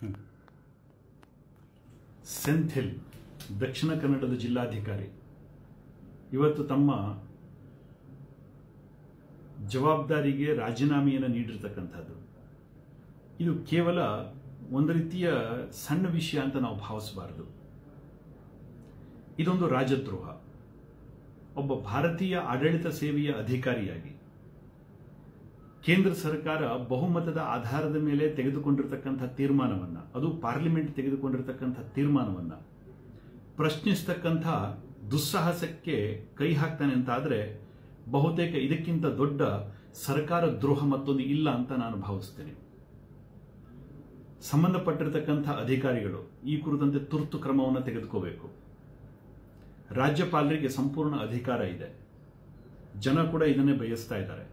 ಸೆಂಥಿಲ್ ದಕ್ಷಿಣ ಕನ್ನಡದ ಜಿಲ್ಲಾಧಿಕಾರಿ ಇವತ್ತು ತಮ್ಮ ಜವಾಬ್ದಾರಿಗೆ ರಾಜೀನಾಮೆಯನ್ನು ನೀಡಿರ್ತಕ್ಕಂಥದ್ದು ಇದು ಕೇವಲ ಒಂದು ರೀತಿಯ ಸಣ್ಣ ವಿಷಯ ಅಂತ ನಾವು ಭಾವಿಸಬಾರದು ಇದೊಂದು ರಾಜದ್ರೋಹ ಒಬ್ಬ ಭಾರತೀಯ ಆಡಳಿತ ಸೇವೆಯ ಅಧಿಕಾರಿಯಾಗಿ ಕೇಂದ್ರ ಸರ್ಕಾರ ಬಹುಮತದ ಆಧಾರದ ಮೇಲೆ ತೆಗೆದುಕೊಂಡಿರ್ತಕ್ಕಂಥ ತೀರ್ಮಾನವನ್ನ ಅದು ಪಾರ್ಲಿಮೆಂಟ್ ತೆಗೆದುಕೊಂಡಿರ್ತಕ್ಕಂಥ ತೀರ್ಮಾನವನ್ನ ಪ್ರಶ್ನಿಸ್ತಕ್ಕಂಥ ದುಸ್ಸಾಹಸಕ್ಕೆ ಕೈ ಹಾಕ್ತಾನೆ ಅಂತಾದ್ರೆ ಬಹುತೇಕ ಇದಕ್ಕಿಂತ ದೊಡ್ಡ ಸರ್ಕಾರ ದ್ರೋಹ ಮತ್ತೊಂದು ಇಲ್ಲ ಅಂತ ನಾನು ಭಾವಿಸ್ತೇನೆ ಸಂಬಂಧಪಟ್ಟಿರ್ತಕ್ಕಂಥ ಅಧಿಕಾರಿಗಳು ಈ ಕುರಿತಂತೆ ತುರ್ತು ಕ್ರಮವನ್ನು ತೆಗೆದುಕೋಬೇಕು ರಾಜ್ಯಪಾಲರಿಗೆ ಸಂಪೂರ್ಣ ಅಧಿಕಾರ ಇದೆ ಜನ ಕೂಡ ಇದನ್ನೇ ಬಯಸ್ತಾ ಇದ್ದಾರೆ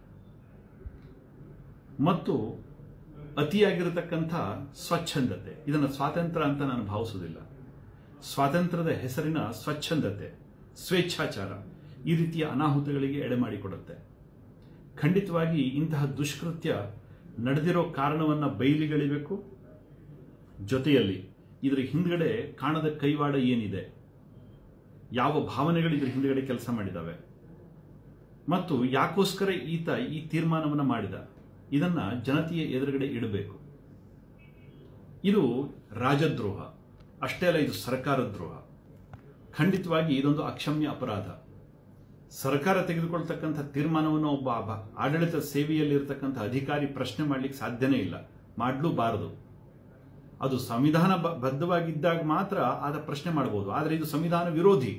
ಮತ್ತು ಅತಿಯಾಗಿರತಕ್ಕಂಥ ಸ್ವಚ್ಛಂದತೆ ಇದನ್ನು ಸ್ವಾತಂತ್ರ್ಯ ಅಂತ ನಾನು ಭಾವಿಸುವುದಿಲ್ಲ ಸ್ವಾತಂತ್ರ್ಯದ ಹೆಸರಿನ ಸ್ವಚ್ಛಂದತೆ ಸ್ವೇಚ್ಛಾಚಾರ ಈ ರೀತಿಯ ಅನಾಹುತಗಳಿಗೆ ಎಡೆ ಮಾಡಿಕೊಡುತ್ತೆ ಖಂಡಿತವಾಗಿ ಇಂತಹ ದುಷ್ಕೃತ್ಯ ನಡೆದಿರೋ ಕಾರಣವನ್ನ ಬಯಲಿಗಳಿಬೇಕು ಜೊತೆಯಲ್ಲಿ ಇದರ ಹಿಂದ್ಗಡೆ ಕಾಣದ ಕೈವಾಡ ಏನಿದೆ ಯಾವ ಭಾವನೆಗಳು ಇದರ ಹಿಂದ್ಗಡೆ ಕೆಲಸ ಮಾಡಿದಾವೆ ಮತ್ತು ಯಾಕೋಸ್ಕರ ಈತ ಈ ತೀರ್ಮಾನವನ್ನು ಮಾಡಿದ ಇದನ್ನ ಜನತೆಯ ಎದುರುಗಡೆ ಇಡಬೇಕು ಇದು ರಾಜದ್ರೋಹ ಅಷ್ಟೇ ಅಲ್ಲ ಇದು ಸರ್ಕಾರ ದ್ರೋಹ ಖಂಡಿತವಾಗಿ ಇದೊಂದು ಅಕ್ಷಮ್ಯ ಅಪರಾಧ ಸರ್ಕಾರ ತೆಗೆದುಕೊಳ್ತಕ್ಕಂಥ ತೀರ್ಮಾನವನ್ನು ಒಬ್ಬ ಅಬ- ಆಡಳಿತ ಸೇವೆಯಲ್ಲಿರ್ತಕ್ಕಂಥ ಅಧಿಕಾರಿ ಪ್ರಶ್ನೆ ಮಾಡಲಿಕ್ಕೆ ಸಾಧ್ಯನೇ ಇಲ್ಲ ಮಾಡಲೂಬಾರದು ಅದು ಸಂವಿಧಾನ ಬ- ಬದ್ಧವಾಗಿದ್ದಾಗ ಮಾತ್ರ ಆದ ಪ್ರಶ್ನೆ ಮಾಡಬಹುದು ಆದರೆ ಇದು ಸಂವಿಧಾನ ವಿರೋಧಿ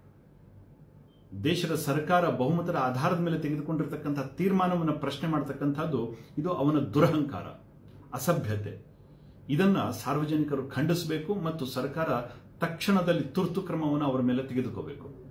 ದೇಶದ ಸರ್ಕಾರ ಬಹುಮತದ ಆಧಾರದ ಮೇಲೆ ತೆಗೆದುಕೊಂಡಿರ್ತಕ್ಕಂಥ ತೀರ್ಮಾನವನ್ನು ಪ್ರಶ್ನೆ ಮಾಡತಕ್ಕಂಥದ್ದು ಇದು ಅವನ ದುರಹಂಕಾರ ಅಸಭ್ಯತೆ ಇದನ್ನ ಸಾರ್ವಜನಿಕರು ಖಂಡಿಸಬೇಕು ಮತ್ತು ಸರ್ಕಾರ ತಕ್ಷಣದಲ್ಲಿ ತುರ್ತು ಕ್ರಮವನ್ನು ಅವರ ಮೇಲೆ ತೆಗೆದುಕೋಬೇಕು